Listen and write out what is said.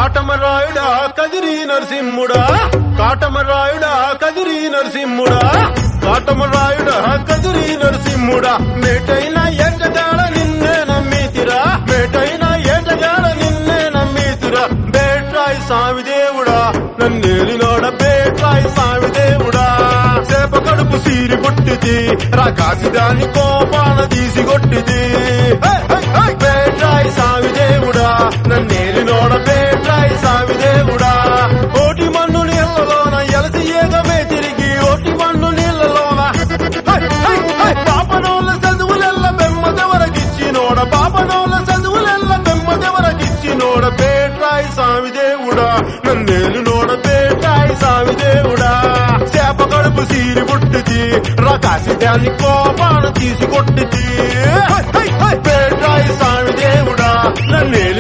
కాటమరాయుడా కదిరి నరసింహుడా కాటమరాయుడా కదిరి నరసింహుడా కాటమరాయుడా కదిరి నరసింహుడా మేటైన ఏటగాడ నిన్నే నమ్మితిరా మేటైన ఏటగాడ నిన్నే నమ్మితిరా బేట్రాయి స్వామి దేవుడా నన్నేలినోడ బేట్రాయి స్వామి దేవుడా చేప కడుపు సీరి కొట్టిది రాకాసి దాని కోపాన తీసి కొట్టిది హే, హే, హే! బేట్రాయి స్వామి దేవుడా నన్నేలినోడ బేట్రాయి స్వామి దేవుడా ఓటి మన్ను నీళ్ళలోన ఎలసి ఏగమే తిరిగి ఓటి మన్ను నీళ్ళలోన హై, హై, హై! పాపనోళ్ళ చదువులెల్ల బెమ్మదెవరకిచ్చినోడ పాపనోళ్ళ చదువులెల్ల బెమ్మదెవరకిచ్చినోడ బేట్రాయి స్వామి దేవుడా నన్నేలు నోడ బేట్రాయి స్వామి దేవుడా చేప కడుపు సీరి పుట్టిది రకాసి దాని కోపాన తీసి కొట్టిది హై, హై, హై! బేట్రాయి స్వామి దేవుడా నన్నే